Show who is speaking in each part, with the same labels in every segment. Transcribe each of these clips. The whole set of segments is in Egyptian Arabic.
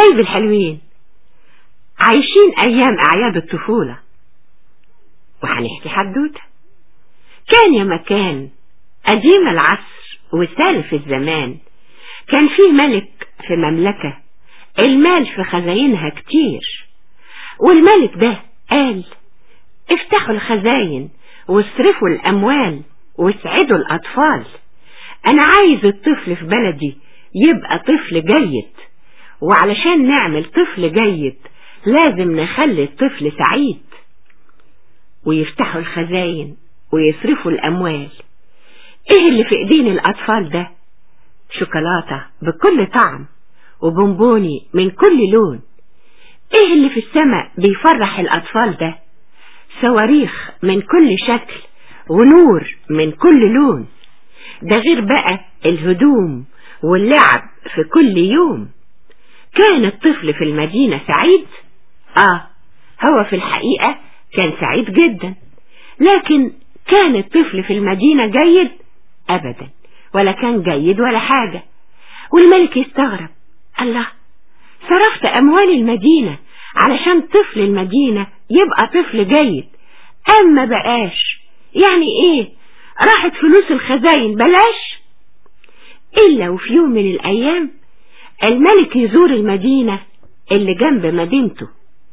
Speaker 1: حبايبي الحلوين عايشين أيام أعياد الطفولة وهنحكي حدوتة كان يا مكان قديم العصر وسالف الزمان كان فيه ملك في مملكة المال في خزاينها كتير والملك ده قال افتحوا الخزاين واصرفوا الأموال واسعدوا الأطفال أنا عايز الطفل في بلدي يبقى طفل جيد وعلشان نعمل طفل جيد لازم نخلي الطفل سعيد ويفتحوا الخزاين ويصرفوا الأموال ايه اللي في ايدين الأطفال ده شوكولاتة بكل طعم وبونبوني من كل لون ايه اللي في السماء بيفرح الأطفال ده صواريخ من كل شكل ونور من كل لون ده غير بقى الهدوم واللعب في كل يوم كان الطفل في المدينة سعيد آه هو في الحقيقة كان سعيد جدا لكن كان الطفل في المدينة جيد أبدا ولا كان جيد ولا حاجة والملك يستغرب الله صرفت أموال المدينة علشان طفل المدينة يبقى طفل جيد أما بقاش يعني إيه راحت فلوس الخزاين بلاش إلا وفي يوم من الأيام الملك يزور المدينة اللي جنب مدينته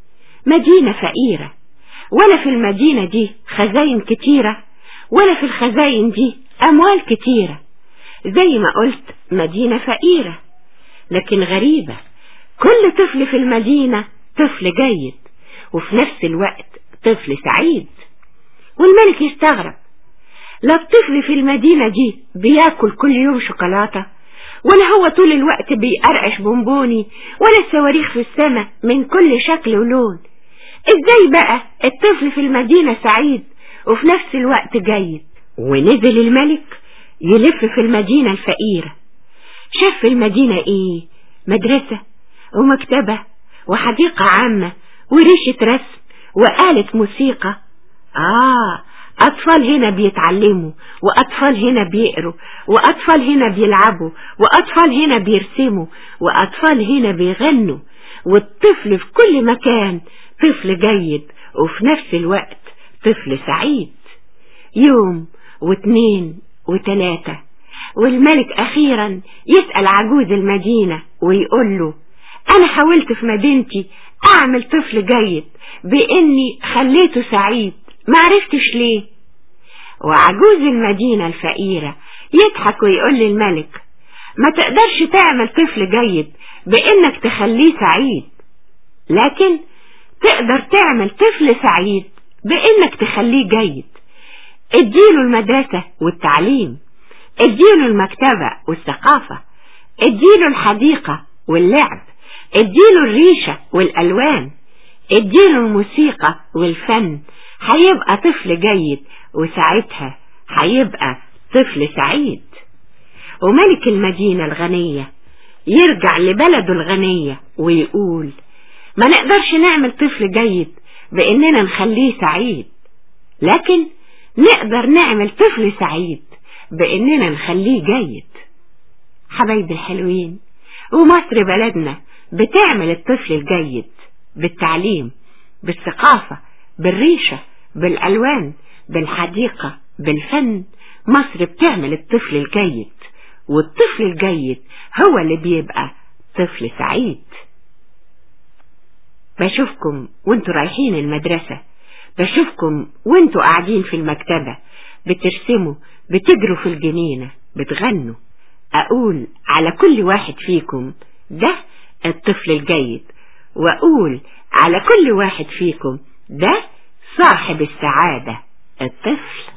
Speaker 1: مدينة فقيرة ولا في المدينة دي خزاين كتيرة ولا في الخزاين دي أموال كتيرة زي ما قلت مدينة فقيرة لكن غريبة كل طفل في المدينة طفل جيد وفي نفس الوقت طفل سعيد والملك يستغرب لا الطفل في المدينة دي بياكل كل يوم شوكولاتة ولا هو طول الوقت بيقرقش بونبوني ولا الصواريخ في السماء من كل شكل ولون ازاي بقى الطفل في المدينة سعيد وفي نفس الوقت جيد ونزل الملك يلف في المدينة الفقيرة شاف في المدينة ايه مدرسة ومكتبة وحديقة عامة وريشة رسم وآلة موسيقى آه أطفال هنا بيتعلموا وأطفال هنا بيقروا وأطفال هنا بيلعبوا وأطفال هنا بيرسموا وأطفال هنا بيغنوا والطفل في كل مكان طفل جيد وفي نفس الوقت طفل سعيد يوم واثنين وتلاتة والملك أخيرا يسأل عجوز المدينة ويقول له أنا حاولت في مدينتي أعمل طفل جيد بإني خليته سعيد معرفتش ليه وعجوز المدينة الفقيرة يضحك ويقول للملك ما تقدرش تعمل طفل جيد بإنك تخليه سعيد لكن تقدر تعمل طفل سعيد بإنك تخليه جيد اديله المدرسة والتعليم اديله المكتبة والثقافة اديله الحديقة واللعب اديله الريشة والألوان اديله الموسيقى والفن هيبقى طفل جيد وساعتها هيبقى طفل سعيد وملك المدينة الغنية يرجع لبلده الغنية ويقول ما نقدرش نعمل طفل جيد بإننا نخليه سعيد لكن نقدر نعمل طفل سعيد بإننا نخليه جيد حبايبي الحلوين ومصر بلدنا بتعمل الطفل الجيد بالتعليم بالثقافة بالريشة بالألوان بالحديقة بالفن مصر بتعمل الطفل الجيد والطفل الجيد هو اللي بيبقى طفل سعيد بشوفكم وانتوا رايحين المدرسة بشوفكم وانتوا قاعدين في المكتبة بترسموا بتجروا في الجنينة بتغنوا أقول على كل واحد فيكم ده الطفل الجيد وأقول على كل واحد فيكم ده صاحب السعادة الطفل